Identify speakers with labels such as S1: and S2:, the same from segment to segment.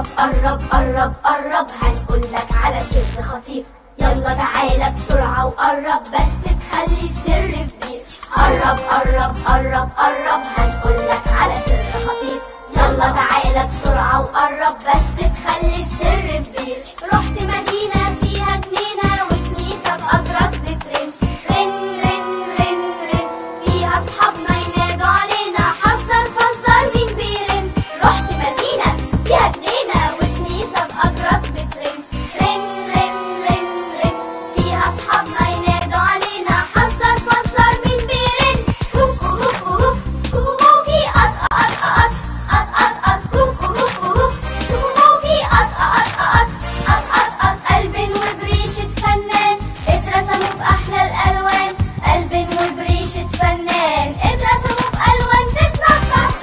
S1: قرب قرب قرب قرب هنقولك على سر خطير يلا تعالى بسرعة وقرب بس تخلي السر في بير قرب قرب قرب قرب هنقولك على سر خطير يلا تعالى بسرعة وقرب بس تخلي السر في بير رحت مدينة فيها جنينة وكنيسة بأجرس بترن رن رن رن رن فيها أصحابنا ينادوا علينا حذر فزر مين بيرن رحت مدينة فيها جنينة وكنيسة بأجرس بترن رن رن رن رن فيها أصحابنا ينادوا علينا حذر فزر مين بيرن كوكو كوكو كوكو كوكو كوكي قط قط قط قط قط قط كوكو كوكو كوكو كوكي قط قط قط قط قط قط قلب وبريشة فنان اترسموا بأحلى الألوان قلب وبريشة فنان اترسموا بألوان تتنطط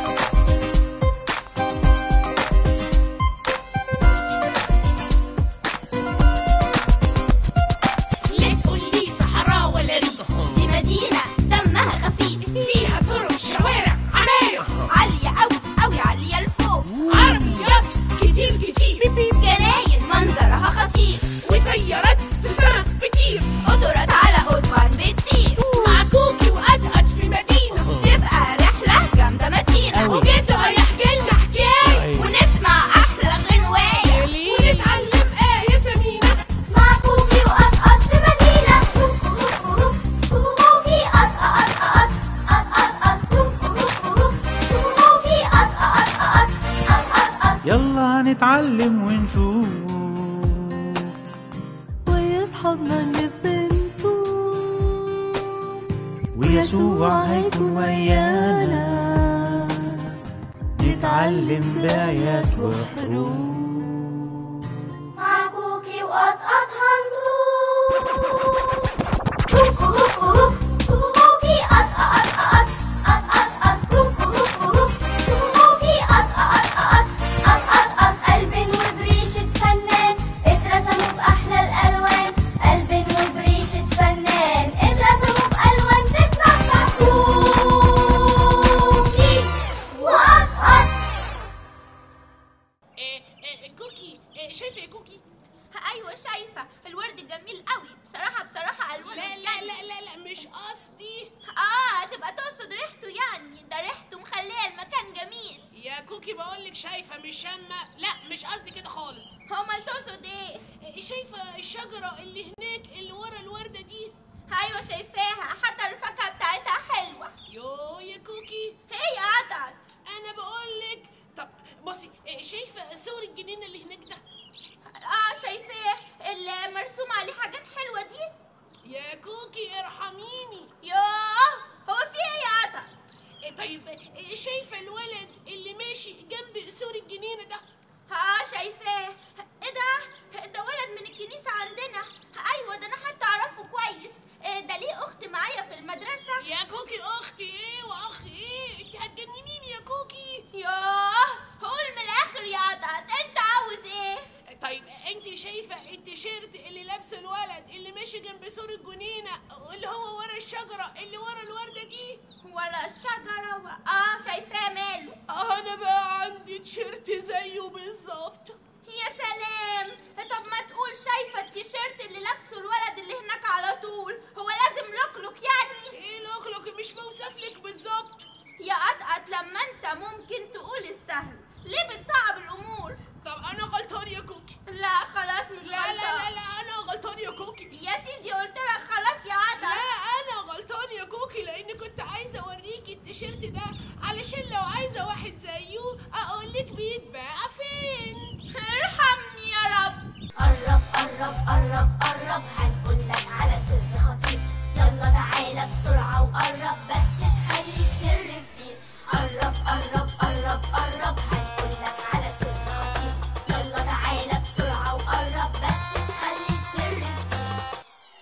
S2: ليه تقول لي صحراء ولا ريف
S1: دي مدينة دمها خفيف
S2: فيها طرق شوارع عماير
S1: عالية أوي أوي عالية لفوق
S2: عربيات كتير كتير
S1: جناين منظرها خطير
S2: وطيارات في السما بتطير
S1: قطرات على قضبان بتطير
S2: مع كوكي وقدقد في مدينة
S1: تبقى رحلة جامدة متينة
S2: وجده هيحكي لنا حكاية
S1: ونسمع أحلى غنواية
S2: ونتعلم آية ثمينة
S1: مع كوكي وقطقط في مدينة كوكو كوكو كوكو كوكي قطقط قط قط قط قط كوكو كوكو كوكو كوكي قطقط قط قط قط قط
S3: يلا هنتعلم ونشوف
S4: ويصحابنا اللي فهمتوه
S3: ويسوع هيكون ويانا نتعلم بآيات وحروف
S1: مع كوكي وقطقط هندوب كوكو كوكو كوكو كوكي قطقط قط قط قط قط كوكو كوكو كوكو كوكي قطقط قط قط قط قط قلب وبريشة فنان اترسموا بأحلى الألوان قلب وبريشة فنان اترسموا بألوان تتنطط كوكي وقطقط
S2: إيه إيه كوكي إيه شايفة يا كوكي
S5: ايوه شايفه الورد جميل قوي بصراحه بصراحه الوان
S2: لا لا لا لا لا مش قصدي
S5: اه تبقى تقصد ريحته يعني ده ريحته مخليه المكان جميل
S2: يا كوكي بقولك شايفة مش شامة لا مش قصدي كده خالص
S5: امال تقصد ايه
S2: إيه شايفة الشجرة اللي هناك اللي ورا الوردة دي
S5: ايوه شايفاها حتى الفاكهه بتاعتها حلوه
S2: يو يا كوكي
S5: هي قطعت
S2: انا بقولك طب بصي إيه شايفة سور الجنينة اللي هناك ده
S5: اه شايفاه اللي مرسوم عليه حاجات حلوه دي
S2: يا كوكي ارحميني
S5: يوه هو في ايه يا قطع
S2: إيه طيب إيه شايفة الولد اللي ماشي جنب سور الجنينة ده
S5: اه شايفاه ايه ده ده ولد من الكنيسه عندنا ايوه ده انا حتى اعرفه كويس إيه ده ليه اخت معايا في المدرسه
S2: يا كوكي اختي ايه واخ ايه انت هتجننيني يا كوكي
S5: يوه قول من الاخر يا قطعت انت عاوز ايه
S2: طيب انت شايفه التيشيرت اللي لابسه الولد اللي ماشي جنب سور الجنينه اللي هو ورا الشجره اللي ورا الورده دي
S5: ورا الشجره و... اه شايفاه ماله
S2: اه انا بقى عندي تيشيرت زيه بالظبط
S5: يا سلام طب ما تقول شايفه التيشيرت اللي لابسه الولد اللي هناك على طول هو لازم لوكلوك يعني
S2: ايه لوكلوك مش موصف لك بالظبط
S5: يا قطقط لما انت ممكن تقول السهل ليه بتصعب الامور
S2: طب انا غلطان يا كوكي
S5: لا خلاص مش
S2: لا لا لا
S5: غلطان.
S2: لا انا غلطان يا كوكي
S5: يا سيدي قلت لك خلاص يا
S2: لا
S5: قطقط
S2: انا غلطان يا كوكي لان كنت عايزه اوريكي التيشيرت ده علشان لو عايزه واحد زيه اقول لك بيتباع فين
S5: ارحمني يا رب
S1: قرب قرب قرب قرب هنقولك على سر خطير يلا تعالى بسرعة وقرب بس تخلي السر في بير قرب قرب قرب قرب هنقولك على سر خطير يلا تعالى بسرعة وقرب بس تخلي السر في بير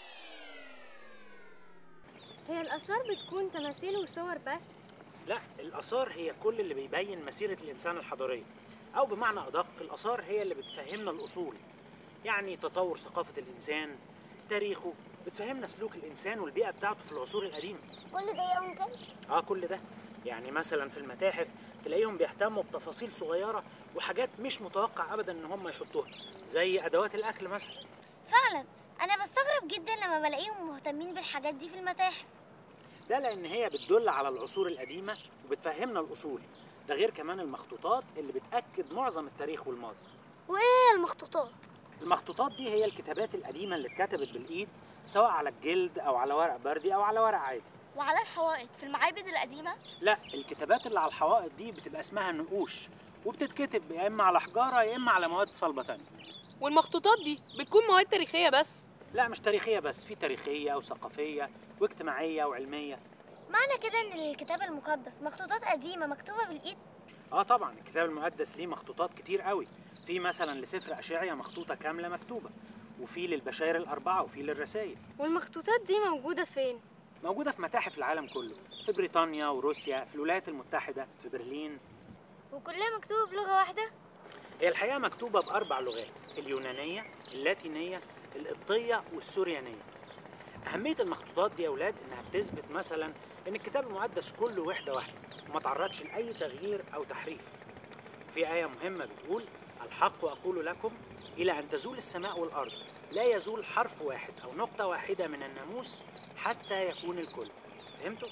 S6: هي الآثار بتكون تماثيل وصور بس
S7: لا الآثار هي كل اللي بيبين مسيرة الإنسان الحضارية أو بمعنى أدق الآثار هي اللي بتفهمنا الأصول يعني تطور ثقافة الإنسان تاريخه بتفهمنا سلوك الإنسان والبيئة بتاعته في العصور القديمة
S6: كل ده يمكن
S7: اه كل ده يعني مثلا في المتاحف تلاقيهم بيهتموا بتفاصيل صغيره وحاجات مش متوقع ابدا ان هم يحطوها زي ادوات الاكل مثلا
S6: فعلا انا بستغرب جدا لما بلاقيهم مهتمين بالحاجات دي في المتاحف
S7: ده لان هي بتدل على العصور القديمه وبتفهمنا الاصول ده غير كمان المخطوطات اللي بتاكد معظم التاريخ والماضي
S6: وايه المخطوطات
S7: المخطوطات دي هي الكتابات القديمه اللي اتكتبت بالايد سواء على الجلد او على ورق بردي او على ورق عادي
S5: وعلى الحوائط في المعابد القديمة
S7: لا الكتابات اللي على الحوائط دي بتبقى اسمها نقوش وبتتكتب يا اما على حجاره يا اما على مواد صلبه تانية
S8: والمخطوطات دي بتكون مواد تاريخية بس
S7: لا مش تاريخيه بس في تاريخيه وثقافيه واجتماعيه وعلميه
S6: معنى كده ان الكتاب المقدس مخطوطات قديمه مكتوبه بالايد
S7: اه طبعا الكتاب المقدس ليه مخطوطات كتير قوي في مثلا لسفر اشعيا مخطوطه كامله مكتوبه وفي للبشاير الاربعه وفي للرسائل
S6: والمخطوطات دي موجوده فين
S7: موجوده في متاحف العالم كله في بريطانيا وروسيا في الولايات المتحده في برلين
S6: وكلها مكتوبه بلغه واحده
S7: هي الحقيقه مكتوبه باربع لغات اليونانيه اللاتينيه القبطيه والسوريانيه اهميه المخطوطات دي يا اولاد انها بتثبت مثلا ان الكتاب المقدس كله وحده واحده وما تعرضش لاي تغيير او تحريف في ايه مهمه بتقول الحق اقول لكم الى ان تزول السماء والارض لا يزول حرف واحد او نقطه واحده من الناموس حتى يكون الكل فهمتوا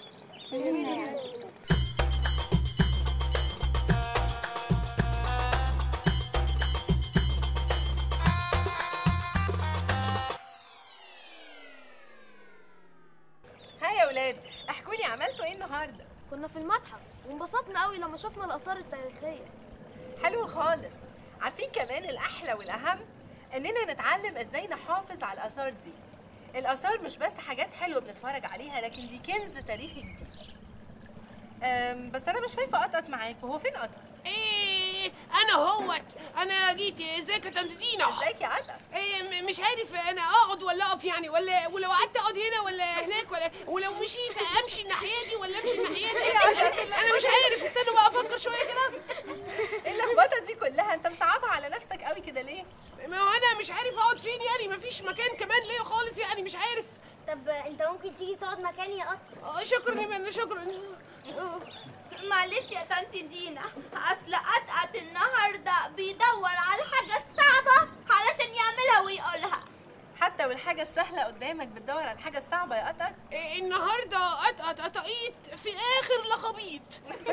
S9: ها يا ولاد احكوا لي عملتوا ايه النهارده
S6: كنا في المتحف وانبسطنا قوي لما شفنا الاثار التاريخيه
S9: حلو خالص عارفين كمان الاحلى والاهم اننا نتعلم ازاي نحافظ على الاثار دي الاثار مش بس حاجات حلوه بنتفرج عليها لكن دي كنز تاريخي كبير أم، بس انا مش شايفه قطقط معاكم هو فين قطقط
S2: ايه انا هوت انا جيت ازيك يا طنط دينا
S9: ازيك يا قطقط
S2: إيه م- مش عارف انا اقعد ولا اقف يعني ولا ولو قعدت اقعد هنا ولا هناك ولا ولو مشيت امشي الناحيه دي ولا امشي الناحيه دي انا مش عارف استنوا بقى افكر شويه كده
S9: ايه اللخبطه دي كلها انت مصعبها على نفسك قوي كده ليه
S2: ما هو انا مش عارف اقعد فين يعني مفيش مكان كمان ليا خالص يعني مش عارف
S6: طب انت ممكن تيجي تقعد مكاني يا قط
S2: آه، شكرا يا منى شكرا آه.
S5: معلش يا طنط دينا اصل قطقط النهارده بيدور على الحاجة الصعبة علشان يعملها ويقولها
S9: حتى والحاجه السهله قدامك بتدور على الحاجه الصعبه يا قطقط
S2: إيه، النهارده قطقط قطقيت في اخر لخبيط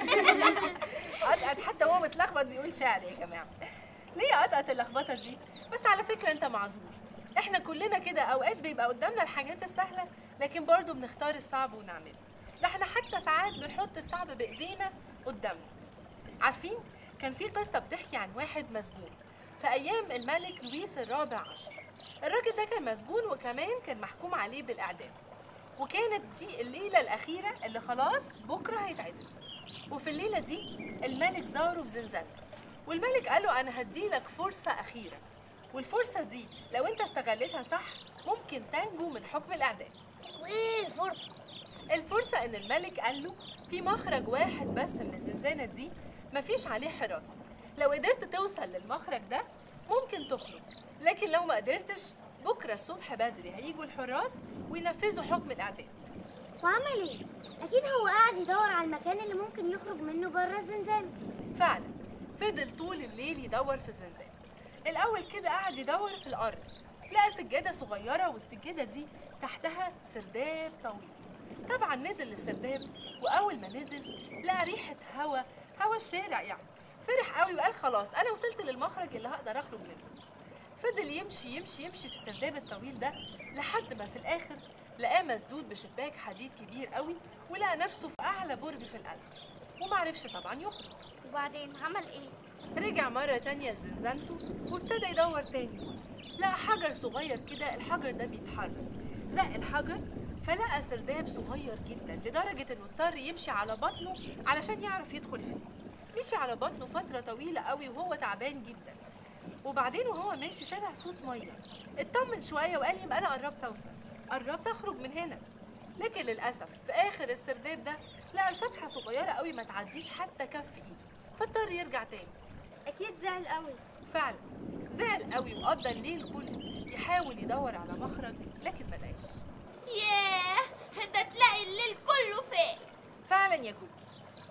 S9: قطقط حتى هو متلخبط بيقول شعر يا جماعه ليه يا قطقط اللخبطه دي بس على فكره انت معذور احنا كلنا كده اوقات بيبقى قدامنا الحاجات السهله لكن برضو بنختار الصعب ونعمله ده احنا حتى ساعات بنحط الصعب بايدينا قدامنا عارفين كان في قصه بتحكي عن واحد مسجون في ايام الملك لويس الرابع عشر الراجل ده كان مسجون وكمان كان محكوم عليه بالاعدام وكانت دي الليله الاخيره اللي خلاص بكره هيتعدم وفي الليله دي الملك زاره في زنزانته والملك قال له انا هديلك فرصه اخيره والفرصه دي لو انت استغلتها صح ممكن تنجو من حكم الاعدام
S6: وايه الفرصه
S9: الفرصه ان الملك قال له في مخرج واحد بس من الزنزانه دي مفيش عليه حراسه لو قدرت توصل للمخرج ده ممكن تخرج لكن لو ما قدرتش بكره الصبح بدري هيجوا الحراس وينفذوا حكم الاعدام
S6: وعمل ايه اكيد هو قاعد يدور على المكان اللي ممكن يخرج منه بره الزنزانه
S9: فعلا فضل طول الليل يدور في الزنزانة الأول كده قعد يدور في الأرض لقى سجادة صغيرة والسجادة دي تحتها سرداب طويل طبعا نزل السرداب وأول ما نزل لقى ريحة هوا هوا الشارع يعني فرح قوي وقال خلاص أنا وصلت للمخرج اللي هقدر أخرج منه فضل يمشي يمشي يمشي في السرداب الطويل ده لحد ما في الآخر لقاه مسدود بشباك حديد كبير قوي ولقى نفسه في أعلى برج في القلب ومعرفش طبعا يخرج
S5: وبعدين عمل ايه
S9: رجع مرة تانية لزنزانته وابتدى يدور تاني لقى حجر صغير كده الحجر ده بيتحرك زق الحجر فلقى سرداب صغير جدا لدرجة انه اضطر يمشي على بطنه علشان يعرف يدخل فيه مشي على بطنه فترة طويلة قوي وهو تعبان جدا وبعدين وهو ماشي سمع صوت مية اطمن شوية وقال يبقى انا قربت اوصل قربت اخرج من هنا لكن للأسف في آخر السرداب ده لقى الفتحة صغيرة قوي ما تعديش حتى كف ايده فاضطر يرجع تاني
S6: اكيد زعل قوي
S9: فعلا زعل قوي وقضى الليل كله يحاول يدور على مخرج لكن ملقاش
S5: ياه ده تلاقي الليل كله فات
S9: فعلا يا جوجي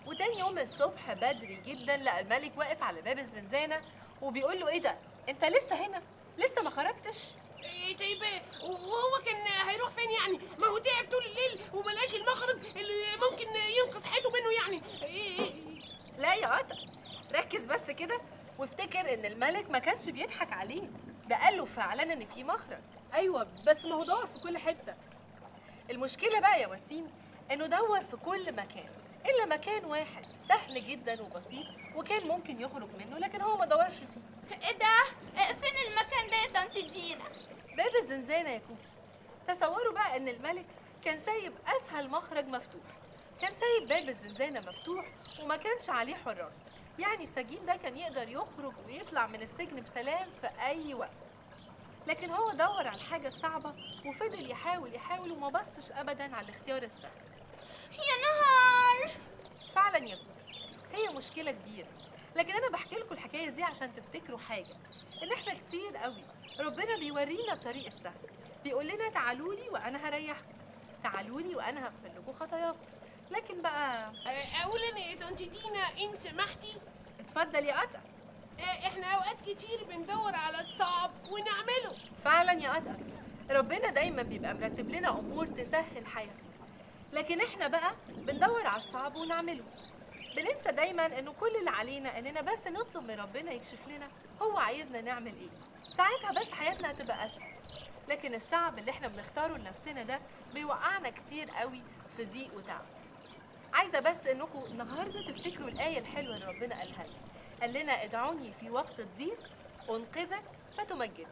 S9: وتاني يوم الصبح بدري جدا لقى الملك واقف على باب الزنزانة وبيقول له ايه ده انت لسه هنا لسه ما خرجتش
S2: إيه طيب وهو كان هيروح فين يعني ما هو تعب طول الليل وملاش المخرج اللي ممكن ينقذ حياته منه يعني إيه إيه
S9: لا يا قطع ركز بس كده وافتكر ان الملك ما كانش بيضحك عليه ده قال له فعلا ان في مخرج
S8: ايوه بس ما هو دور في كل حته
S9: المشكله بقى يا وسيم انه دور في كل مكان الا مكان واحد سهل جدا وبسيط وكان ممكن يخرج منه لكن هو ما دورش فيه
S5: ايه ده إيه فين المكان ده يا طنط دينا
S9: باب الزنزانه يا كوكي تصوروا بقى ان الملك كان سايب اسهل مخرج مفتوح كان سايب باب الزنزانه مفتوح وما كانش عليه حراس يعني السجين ده كان يقدر يخرج ويطلع من السجن بسلام في اي وقت لكن هو دور على الحاجه الصعبه وفضل يحاول يحاول وما بصش ابدا على الاختيار السهل
S5: يا نهار
S9: فعلا يا كوكي هي مشكله كبيره لكن انا بحكي لكم الحكايه دي عشان تفتكروا حاجه ان احنا كتير قوي ربنا بيورينا الطريق السهل بيقول لنا تعالوا لي وانا هريحكم تعالوا لي وانا هغفر لكم خطاياكم لكن بقى
S2: اقول انا يا طنط دينا ان سمحتي
S9: اتفضل يا قطع
S2: آه، احنا اوقات كتير بندور على الصعب ونعمله
S9: فعلا يا قطع ربنا دايما بيبقى مرتب لنا امور تسهل حياتنا لكن احنا بقى بندور على الصعب ونعمله بننسى دايما انه كل اللي علينا اننا بس نطلب من ربنا يكشف لنا هو عايزنا نعمل ايه ساعتها بس حياتنا هتبقى اسهل لكن الصعب اللي احنا بنختاره لنفسنا ده بيوقعنا كتير قوي في ضيق وتعب عايزه بس انكم النهارده تفتكروا الايه الحلوه اللي ربنا قالها لنا قال لنا ادعوني في وقت الضيق انقذك فتمجد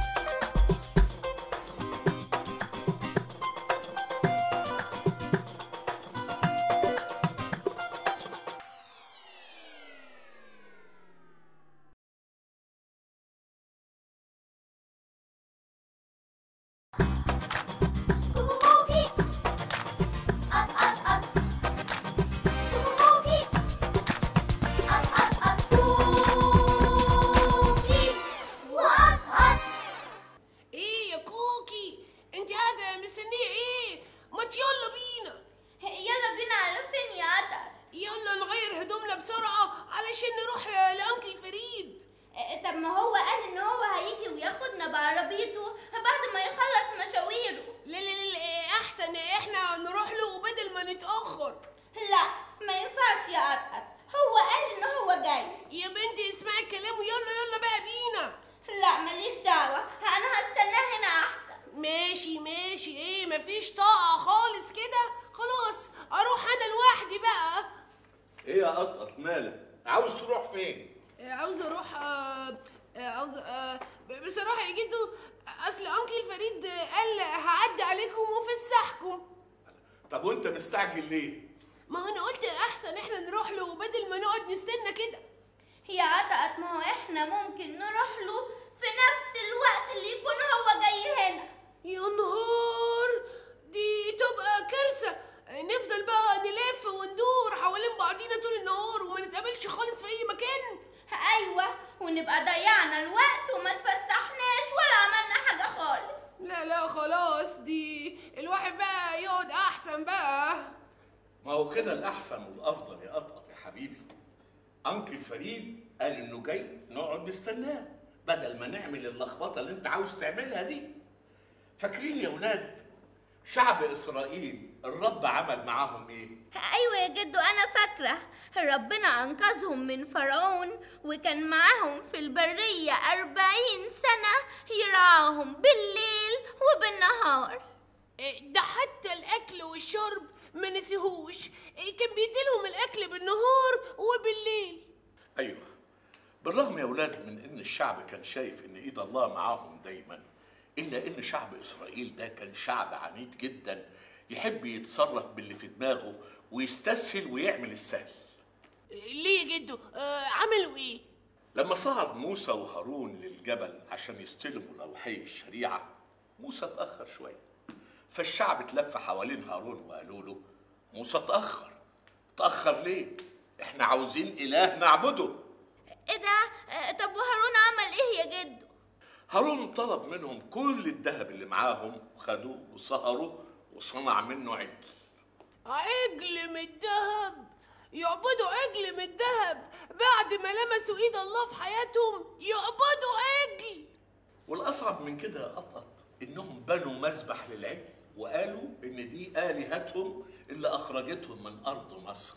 S1: كوكي أط أط أط كوكي أط أط أط كوكي وأط أط
S2: ايه يا كوكي انت قاعده مستنيه ايه ما يلا بينا
S5: يلا بينا على فين يا قطع
S2: يلا نغير هدومنا بسرعه علشان نروح لانكل فريد
S5: إيه، طب ما هو قال ان هو هيجي وياخدنا بعربيته بعد ما يخلص مشاويره
S2: لا لا لا إيه، احسن احنا نروح له بدل ما نتاخر
S5: لا ما ينفعش يا قطع هو قال ان هو جاي
S2: يا بنتي اسمعي كلامه يلا يلا بقى بينا
S5: لا ماليش دعوة انا هستناه هنا احسن
S2: ماشي ماشي ايه مفيش طاقه خالص كده خلاص اروح انا لوحدي بقى
S10: ايه يا قطقط مالك عاوز تروح فين
S2: آه، عاوز اروح آه، آه، عاوز آه، بصراحه يا جدو اصل انكل فريد قال هعدي عليكم وفسحكم
S10: طب وانت مستعجل ليه
S2: ما انا قلت احسن احنا نروح له بدل ما نقعد نستنى كده
S5: يا قطعت ما هو احنا ممكن نروح له في نفس الوقت اللي يكون هو جاي هنا
S2: يا نهار دي تبقى كارثه نفضل بقى نلف وندور حوالين بعضينا طول النهار وما نتقابلش خالص في اي مكان
S5: ايوه ونبقى ضيعنا الوقت وما تفسحناش ولا عملنا حاجة خالص
S2: لا لا خلاص دي الواحد بقى يقعد احسن بقى
S10: ما هو كده الاحسن والافضل يا قطقط يا حبيبي انكل فريد قال انه جاي نقعد نستناه بدل ما نعمل اللخبطه اللي انت عاوز تعملها دي فاكرين يا ولاد شعب اسرائيل الرب عمل معاهم ايه
S5: ايوه يا جدو انا فاكره ربنا انقذهم من فرعون وكان معاهم في البريه أربعين سنه يرعاهم بالليل وبالنهار
S2: إيه، ده حتى الاكل والشرب ما نسيهوش إيه، كان بيديلهم الاكل بالنهار وبالليل
S10: ايوه بالرغم يا ولاد من ان الشعب كان شايف ان ايد الله معاهم دايما الا ان شعب اسرائيل ده كان شعب عنيد جدا يحب يتصرف باللي في دماغه ويستسهل ويعمل السهل
S2: إيه، ليه يا جدو آه عملوا ايه
S10: لما صعد موسى وهارون للجبل عشان يستلموا لوحي الشريعة موسى اتأخر شوية فالشعب اتلف حوالين هارون وقالوا له موسى اتأخر اتأخر ليه؟ احنا عاوزين إله نعبده
S5: ايه ده آه، طب وهارون عمل ايه يا جدو
S10: هارون طلب منهم كل الذهب اللي معاهم وخدوه وسهروا وصنع منه عجل
S2: عجل من الدهب يعبدوا عجل من الذهب بعد ما لمسوا ايد الله في حياتهم يعبدوا عجل
S10: والاصعب من كده يا قطقط انهم بنوا مسبح للعجل وقالوا ان دي الهتهم اللي اخرجتهم من ارض مصر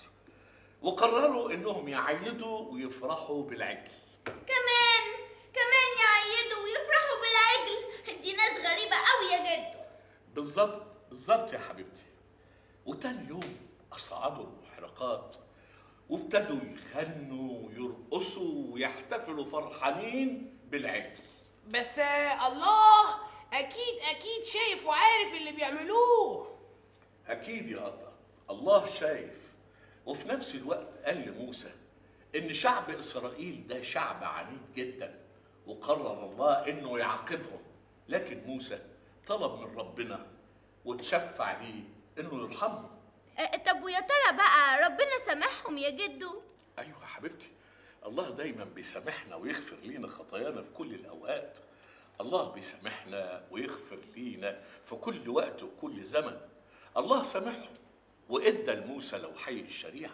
S10: وقرروا انهم يعيدوا ويفرحوا بالعجل
S5: كمان كمان يعيدوا ويفرحوا بالعجل دي ناس غريبة قوي يا جدو
S10: بالظبط بالظبط يا حبيبتي وتاني يوم اصعدوا المحرقات وابتدوا يغنوا ويرقصوا ويحتفلوا فرحانين بالعجل
S2: بس آه، الله اكيد اكيد شايف وعارف اللي بيعملوه
S10: اكيد يا قطع الله شايف وفي نفس الوقت قال لموسى ان شعب اسرائيل ده شعب عنيد جدا وقرر الله انه يعاقبهم لكن موسى طلب من ربنا وتشفع ليه انه يرحمهم
S5: أه، طب ويا ترى بقى ربنا سامحهم يا جدو
S10: ايوه يا حبيبتي الله دايما بيسامحنا ويغفر لينا خطايانا في كل الاوقات الله بيسامحنا ويغفر لينا في كل وقت وكل زمن الله سامحهم وادى لموسى لوحي الشريعه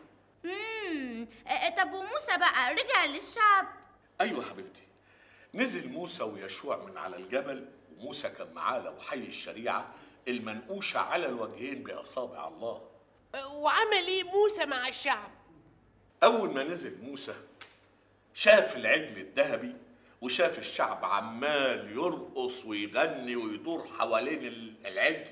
S5: مم. أه، طب وموسى بقى رجع للشعب
S10: ايوه يا حبيبتي نزل موسى ويشوع من على الجبل وموسى كان معاه لوحي الشريعه المنقوشه على الوجهين باصابع الله
S2: آه، وعمل ايه موسى مع الشعب
S10: أول ما نزل موسى شاف العجل الذهبي وشاف الشعب عمال يرقص ويغني ويدور حوالين ال- العجل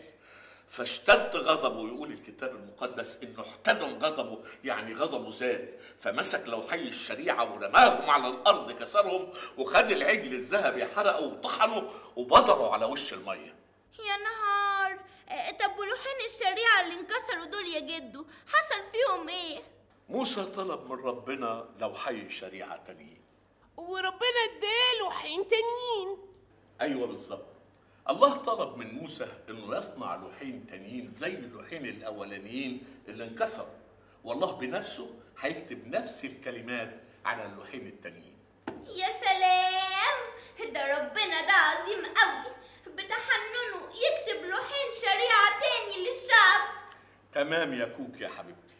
S10: فاشتد غضبه يقول الكتاب المقدس انه احتدم غضبه يعني غضبه زاد فمسك لوحي الشريعه ورماهم على الارض كسرهم وخد العجل الذهبي حرقه وطحنه وبدروا على وش الميه
S5: يا نهار أه، طب ولوحين الشريعة اللي انكسروا دول يا جدو حصل فيهم ايه
S10: موسى طلب من ربنا لوحي شريعه تانيين
S2: وربنا اداله حين تانيين
S10: ايوه بالظبط الله طلب من موسى انه يصنع لوحين تانيين زي اللوحين الاولانيين اللي انكسروا والله بنفسه هيكتب نفس الكلمات على اللوحين التانيين
S5: يا سلام ده ربنا ده عظيم قوي بتحننه يكتب لوحين شريعة تاني للشعب
S10: تمام يا كوك يا حبيبتي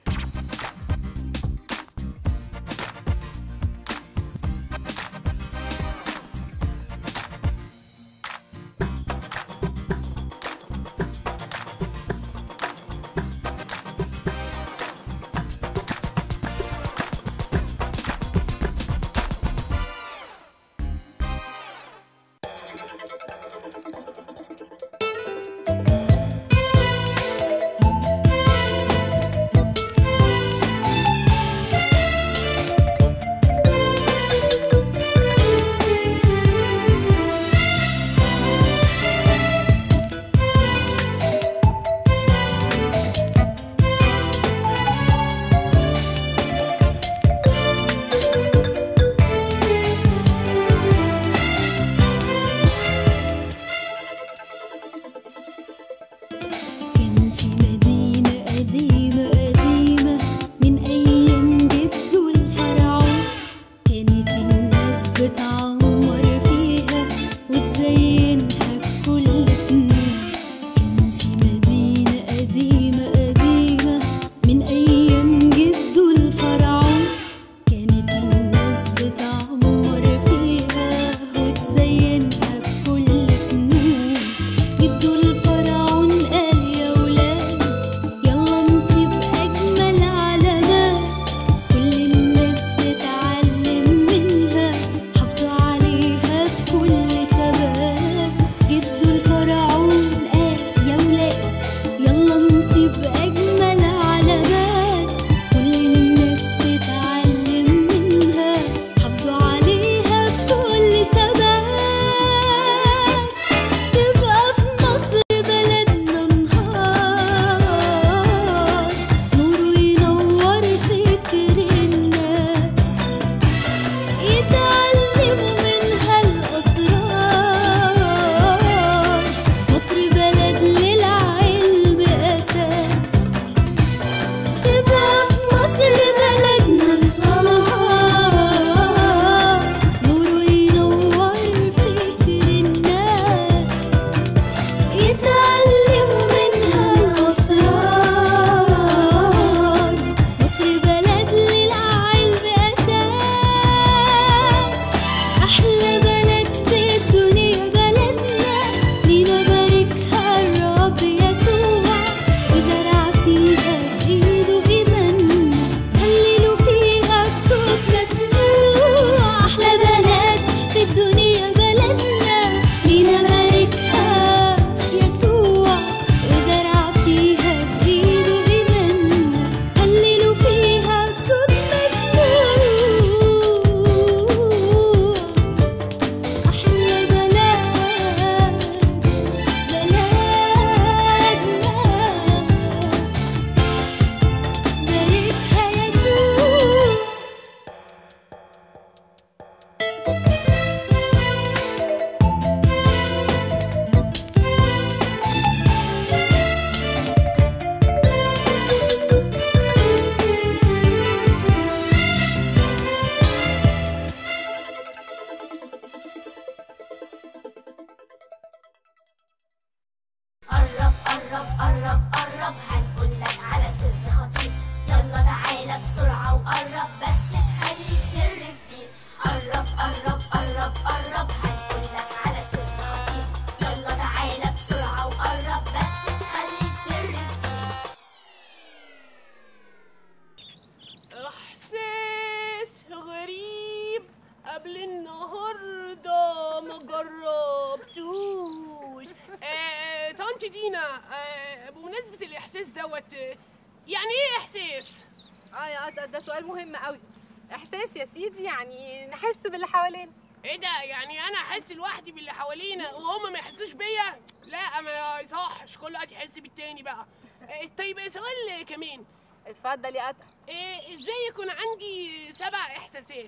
S2: طنط دينا آه، بمناسبه الاحساس دوت آه، يعني ايه احساس
S9: اه يا قطقط ده سؤال مهم قوي احساس يا سيدي يعني نحس باللي حوالينا
S2: ايه ده يعني انا احس لوحدي باللي حوالينا وهم ما يحسوش بيا لا ما يصحش كل واحد يحس بالتاني بقى آه، طيب سؤال كمان
S9: اتفضل يا قطع
S2: إيه ازاي يكون عندي سبع احساسات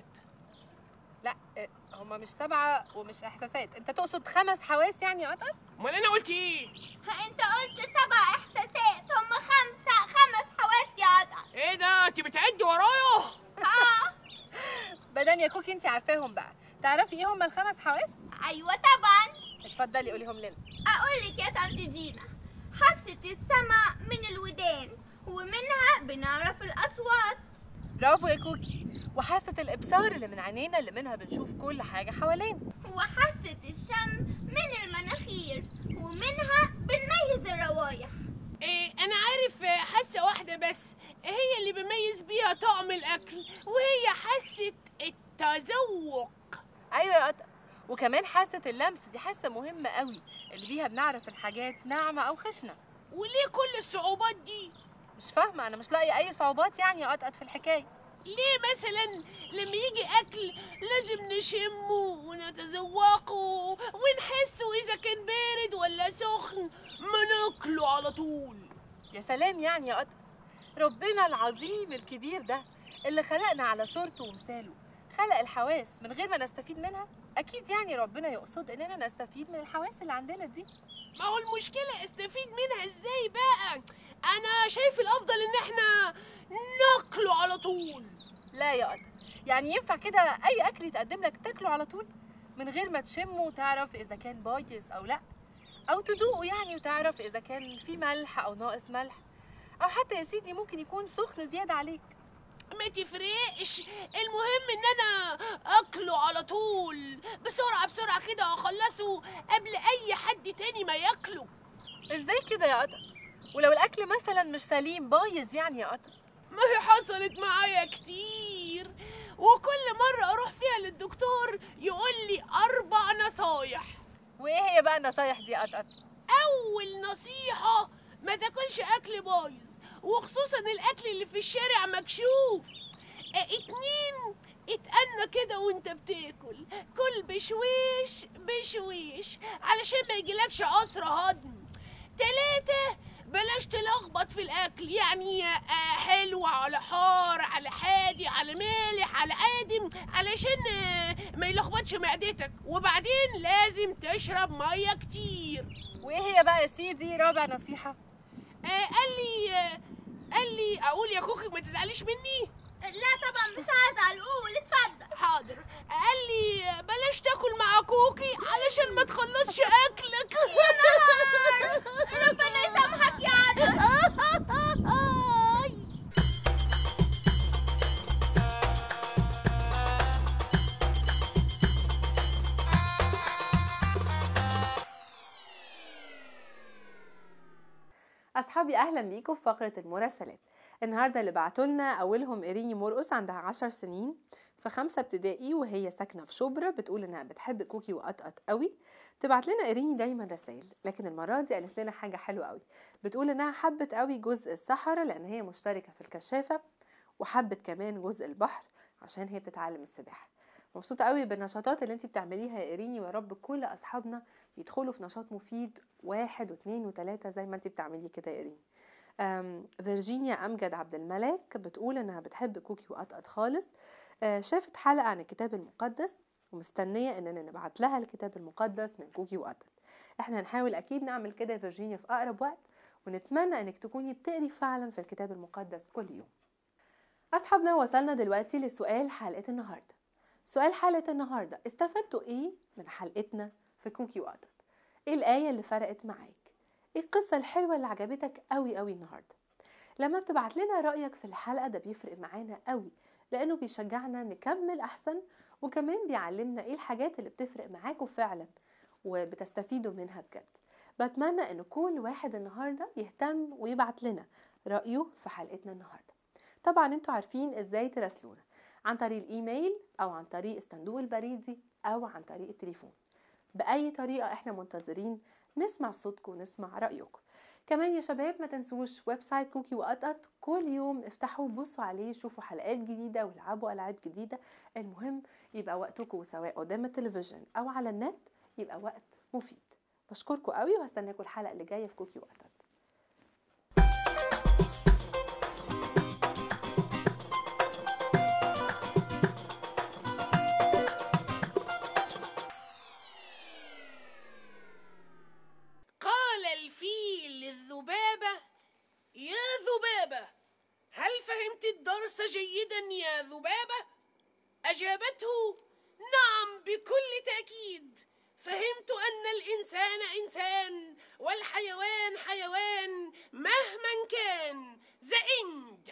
S9: لا إيه، هما مش سبعة ومش احساسات انت تقصد خمس حواس يعني يا قطع
S2: امال انا قلت ايه
S5: انت قلت سبع احساسات هم خمسة خمس حواس يا قطع
S2: ايه ده انت بتعدي ورايا
S5: اه
S9: مدام يا كوكي انت عارفاهم بقى تعرفي ايه هما الخمس حواس
S5: ايوه طبعا
S9: اتفضلي قوليهم لنا
S5: اقول لك يا طنط دينا حاسة السمع من الودان ومنها بنعرف الاصوات
S9: برافو يا كوكي وحاسة الابصار اللي من عينينا اللي منها بنشوف كل حاجة حوالينا
S5: وحاسة الشم من المناخير ومنها بنميز الروايح
S2: إيه انا عارف آه، حاسه واحده بس هي اللي بميز بيها طعم الاكل وهي حاسه التذوق
S9: ايوه يا قطع وكمان حاسة اللمس دي حاسة مهمة قوي اللي بيها بنعرف الحاجات ناعمة او خشنة
S2: وليه كل الصعوبات دي
S9: مش فاهمة انا مش لاقي اي صعوبات يعني يا قطقط في الحكاية
S2: ليه مثلا لما يجي اكل لازم نشمه ونتذوقه ونحسه اذا كان بارد ولا سخن ما ناكله على طول
S9: يا سلام يعني يا قطع ربنا العظيم الكبير ده اللي خلقنا على صورته ومثاله خلق الحواس من غير ما نستفيد منها اكيد يعني ربنا يقصد اننا نستفيد من الحواس اللي عندنا دي
S2: ما هو المشكله استفيد منها ازاي بقى انا شايف الافضل ان احنا ناكله على طول
S9: لا يا قطع يعني ينفع كده اي اكل يتقدم لك تاكله على طول من غير ما تشمه وتعرف اذا كان بايظ او لا او تدوقه يعني وتعرف اذا كان في ملح او ناقص ملح او حتى يا سيدي ممكن يكون سخن زياده عليك
S2: ما تفرقش المهم ان انا اكله على طول بسرعه بسرعه كده واخلصه قبل اي حد تاني ما ياكله
S9: ازاي كده يا قطع ولو الاكل مثلا مش سليم بايظ يعني يا قطع
S2: ما هي حصلت معايا كتير وكل مرة أروح فيها للدكتور يقول لي أربع نصايح
S9: وايه هي بقى النصايح دي يا قطع
S2: أول نصيحة ما تاكلش أكل بايظ وخصوصا الأكل اللي في الشارع مكشوف اه، اتنين اتأنى كده وانت بتاكل كل بشويش بشويش علشان ما يجيلكش عسر هضم تلاتة بلاش تلخبط في الاكل يعني آه، حلو على حار على حادي على مالح على قادم علشان آه، ما يلخبطش معدتك وبعدين لازم تشرب ميه كتير
S9: وايه هي بقى يا سيدي رابع نصيحه
S2: آه قال لي آه قال لي اقول يا كوكي ما تزعليش مني
S5: لا طبعا مش هزعل قول اتفضل
S2: حاضر قال لي آه، بلاش تاكل مع كوكي علشان ما تخلصش اكلك يا
S5: نهار ربنا يسامحك يا عدل
S11: أصحابي أهلا بيكم في فقرة المراسلات النهاردة اللي بعتولنا أولهم إيريني مرقص عندها عشر سنين في خمسة ابتدائي وهي ساكنة في شبرا بتقول إنها بتحب كوكي وقطقط قوي تبعت لنا إيريني دايما رسائل لكن المرة دي قالت لنا حاجة حلوة قوي بتقول إنها حبت قوي جزء الصحراء لأن هي مشتركة في الكشافة وحبت كمان جزء البحر عشان هي بتتعلم السباحة مبسوطة قوي بالنشاطات اللي انت بتعمليها يا إيريني ويا رب كل أصحابنا يدخلوا في نشاط مفيد واحد واثنين وثلاثة زي ما انت بتعملي كده يا إيريني أم، فيرجينيا أمجد عبد الملك بتقول إنها بتحب كوكي وقطقط خالص آه، شافت حلقة عن الكتاب المقدس ومستنية إننا نبعت لها الكتاب المقدس من كوكي وقطقط احنا هنحاول أكيد نعمل كده يا فيرجينيا في أقرب وقت ونتمنى إنك تكوني بتقري فعلا في الكتاب المقدس كل يوم أصحابنا وصلنا دلوقتي لسؤال حلقة النهاردة سؤال حلقة النهاردة استفدتوا إيه من حلقتنا في كوكي وقطط إيه الآية اللي فرقت معاك إيه القصة الحلوة اللي عجبتك قوي قوي النهاردة لما بتبعت لنا رأيك في الحلقة ده بيفرق معانا قوي لأنه بيشجعنا نكمل أحسن وكمان بيعلمنا إيه الحاجات اللي بتفرق معاكوا فعلا وبتستفيدوا منها بجد بتمنى ان كل واحد النهارده يهتم ويبعت لنا رأيه في حلقتنا النهارده طبعا انتوا عارفين ازاي تراسلونا عن طريق الايميل او عن طريق الصندوق البريدي او عن طريق التليفون باي طريقه احنا منتظرين نسمع صوتكم ونسمع رأيكم كمان يا شباب ما تنسوش ويب سايت كوكي وقطقط كل يوم افتحوا بصوا عليه شوفوا حلقات جديدة والعبوا ألعاب جديدة المهم يبقى وقتكم سواء قدام التلفزيون أو على النت يبقى وقت مفيد بشكركم قوي وهستناكم الحلقة اللي جاية في كوكي وقطقط
S2: قال الفيل للذبابة يا ذبابة هل فهمت الدرس جيدا يا ذبابة؟ أجابته نعم بكل تأكيد فهمت أن الإنسان إنسان والحيوان حيوان مهما كان ذا إند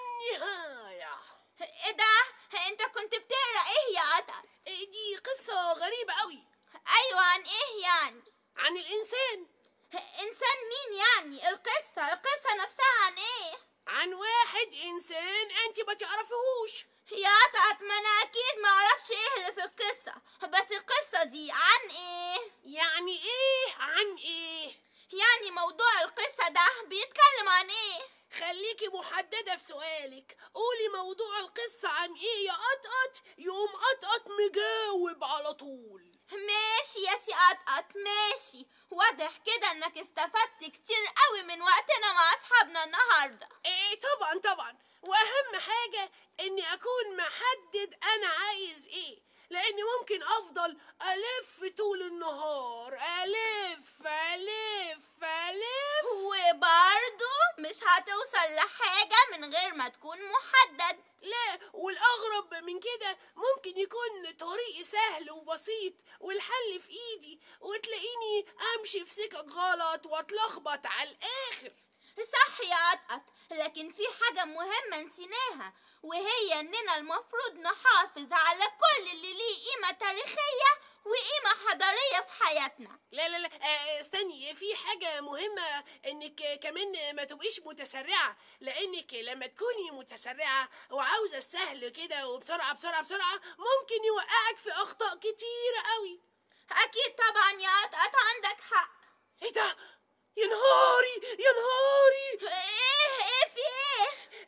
S2: النهاية
S5: ايه ده انت كنت بتقرا ايه يا قطع
S2: دي قصة غريبة قوي
S5: ايوه عن ايه يعني
S2: عن الإنسان
S5: انسان مين يعني القصه القصه نفسها عن ايه
S2: عن واحد إنسان أنت ما تعرفيهوش
S5: يا قطعت ما انا اكيد ما اعرفش ايه اللي في القصه بس القصه دي عن ايه
S2: يعني إيه عن إيه؟
S5: يعني موضوع القصه ده بيتكلم عن ايه
S2: خليكي محددة في سؤالك قولي موضوع القصة عن ايه يا قطقط يقوم قطقط مجاوب على طول
S5: ماشي يا سي قطقط ماشي واضح كده انك استفدت كتير قوي من وقتنا مع اصحابنا النهارده
S2: ايه طبعا طبعا واهم حاجة اني اكون محدد انا عايز ايه لاني ممكن افضل الف طول النهار الف الف الف
S5: وبرضه مش هتوصل لحاجة من غير ما تكون محدد
S2: لا والاغرب من كده ممكن يكون طريقي سهل وبسيط والحل في ايدي وتلاقيني امشي في سكك غلط واتلخبط على الاخر
S5: صح يا قطقط لكن في حاجة مهمة نسيناها وهي اننا المفروض نحافظ على كل اللي ليه قيمة تاريخية وقيمة حضارية في حياتنا
S2: لا لا لا آه، استني في حاجة مهمة انك كمان ما تبقيش متسرعة لانك لما تكوني متسرعة وعاوزة السهل كده وبسرعة بسرعة بسرعة ممكن يوقعك في اخطاء كتيرة قوي
S5: اكيد طبعا يا قطقط عندك حق
S2: ايه ده يا نهاري يا نهاري
S5: ايه ايه في ايه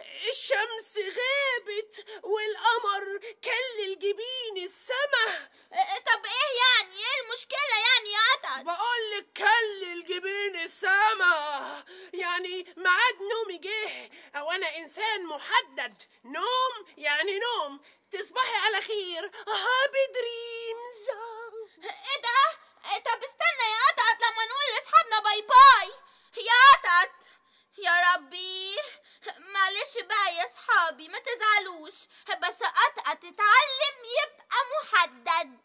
S2: الشمس غابت والقمر كلل جبين السما
S5: إيه، طب ايه يعني ايه المشكلة يعني يا قطقط
S2: بقولك كلل جبين السما يعني ميعاد نومي جه او انا انسان محدد نوم يعني نوم تصبحي على خير هابي دريمز
S5: ايه ده إيه، طب استنى يا قطقط لما نقول لاصحابنا باي باي يا قطقط يا ربي معلش بقى يا صحابي ما تزعلوش بس قطقط تتعلم يبقى محدد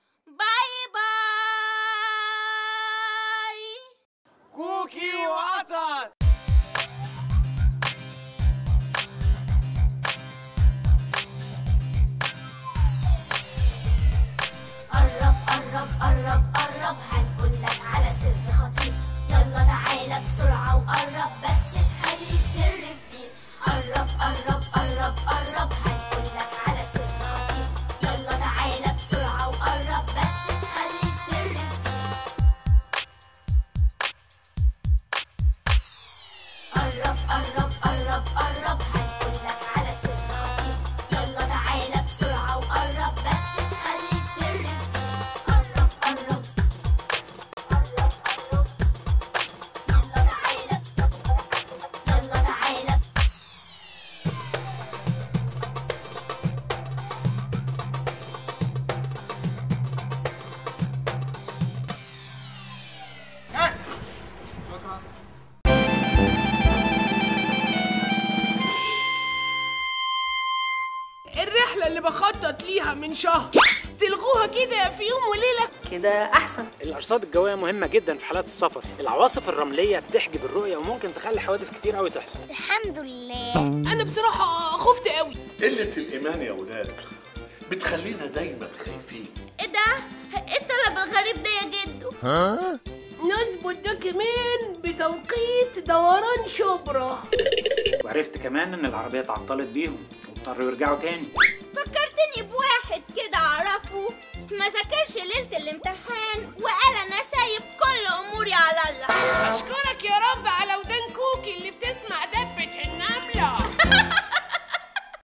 S5: باي باي
S12: كوكي وقطط
S1: قرب قرب قرب قرب هنقولك على سر خطير يلا تعالى بسرعة وقرب بس تخلي السر في بير قرب قرب قرب قرب هنقولك على سر خطير يلا تعالى بسرعة وقرب بس تخلي السر في بير قرب قرب قرب قرب هنقولك على سر خطير يلا تعالى بسرعة وقرب بس تخلي السر في بير قرب قرب قرب قرب يلا تعالى يلا تعالى
S2: الرحلة اللي بخطط ليها من شهر تلغوها كده في يوم وليلة
S11: كده احسن
S7: الارصاد الجويه مهمه جدا في حالات السفر العواصف الرمليه بتحجب الرؤيه وممكن تخلي حوادث كتير قوي تحصل
S6: الحمد لله
S2: انا بصراحة خفت قوي
S10: قلة الإيمان يا ولاد بتخلينا دايما خايفين
S5: ايه ده ايه الطلب الغريب ده يا جدو
S2: نظبط ده كمان بتوقيت دوران شبرا
S7: وعرفت كمان ان العربيه اتعطلت بيهم واضطروا يرجعوا تاني
S5: فكرتني بواحد كده اعرفه ما ذاكرش ليلة الامتحان